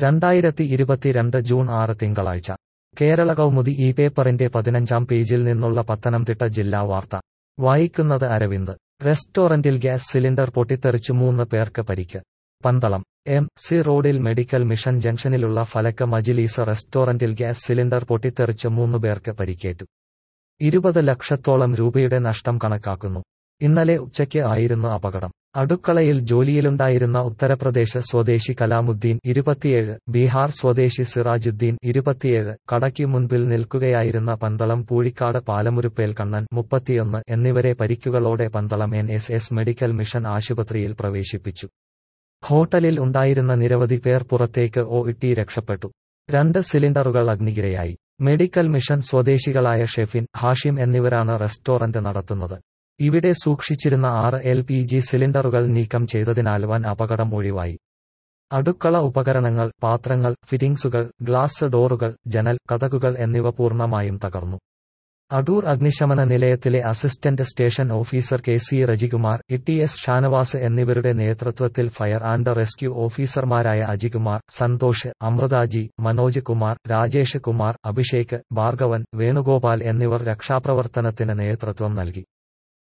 രണ്ടായിരത്തി ഇരുപത്തിരണ്ട് ജൂൺ ആറ് തിങ്കളാഴ്ച കേരള കൗമുദി ഈ പേപ്പറിന്റെ പതിനഞ്ചാം പേജിൽ നിന്നുള്ള പത്തനംതിട്ട ജില്ലാ വാർത്ത വായിക്കുന്നത് അരവിന്ദ് റെസ്റ്റോറന്റിൽ ഗ്യാസ് സിലിണ്ടർ പൊട്ടിത്തെറിച്ചു മൂന്ന് പേർക്ക് പരിക്ക് പന്തളം എം സി റോഡിൽ മെഡിക്കൽ മിഷൻ ജംഗ്ഷനിലുള്ള ഫലക്ക മജിലീസ് റെസ്റ്റോറന്റിൽ ഗ്യാസ് സിലിണ്ടർ പൊട്ടിത്തെറിച്ച് മൂന്ന് പേർക്ക് പരിക്കേറ്റു ഇരുപത് ലക്ഷത്തോളം രൂപയുടെ നഷ്ടം കണക്കാക്കുന്നു ഇന്നലെ ഉച്ചയ്ക്ക് ആയിരുന്നു അപകടം അടുക്കളയിൽ ജോലിയിലുണ്ടായിരുന്ന ഉത്തർപ്രദേശ് സ്വദേശി കലാമുദ്ദീൻ ഇരുപത്തിയേഴ് ബീഹാർ സ്വദേശി സിറാജുദ്ദീൻ ഇരുപത്തിയേഴ് കടയ്ക്ക് മുൻപിൽ നിൽക്കുകയായിരുന്ന പന്തളം പൂഴിക്കാട് പാലമുരുപ്പേൽ കണ്ണൻ മുപ്പത്തിയൊന്ന് എന്നിവരെ പരിക്കുകളോടെ Pandalam N S S medical mission ആശുപത്രിയിൽ പ്രവേശിപ്പിച്ചു ഹോട്ടലിൽ ഉണ്ടായിരുന്ന നിരവധി പേർ പുറത്തേക്ക് ഓ ഇട്ടി രക്ഷപ്പെട്ടു രണ്ട് സിലിണ്ടറുകൾ അഗ്നികിരയായി മെഡിക്കൽ മിഷൻ സ്വദേശികളായ ഷെഫിൻ ഹാഷിം എന്നിവരാണ് റെസ്റ്റോറന്റ് നടത്തുന്നത് ഇവിടെ സൂക്ഷിച്ചിരുന്ന ആറ് എൽ പി ജി സിലിണ്ടറുകൾ നീക്കം ചെയ്തതിനാൽ വൻ അപകടം ഒഴിവായി അടുക്കള ഉപകരണങ്ങൾ പാത്രങ്ങൾ ഫിറ്റിംഗ്സുകൾ ഗ്ലാസ് ഡോറുകൾ ജനൽ കതകുകൾ എന്നിവ പൂർണ്ണമായും തകർന്നു അടൂർ അഗ്നിശമന നിലയത്തിലെ assistant station officer K C Rajikumar E S Shanavas എന്നിവരുടെ നേതൃത്വത്തിൽ ഫയർ ആൻഡ് റെസ്ക്യൂ ഓഫീസർമാരായ അജികുമാർ സന്തോഷ് അമൃതാജി മനോജ് കുമാർ രാജേഷ് കുമാർ അഭിഷേക് ഭാർഗവൻ വേണുഗോപാൽ എന്നിവർ രക്ഷാപ്രവർത്തനത്തിന് നേതൃത്വം നൽകി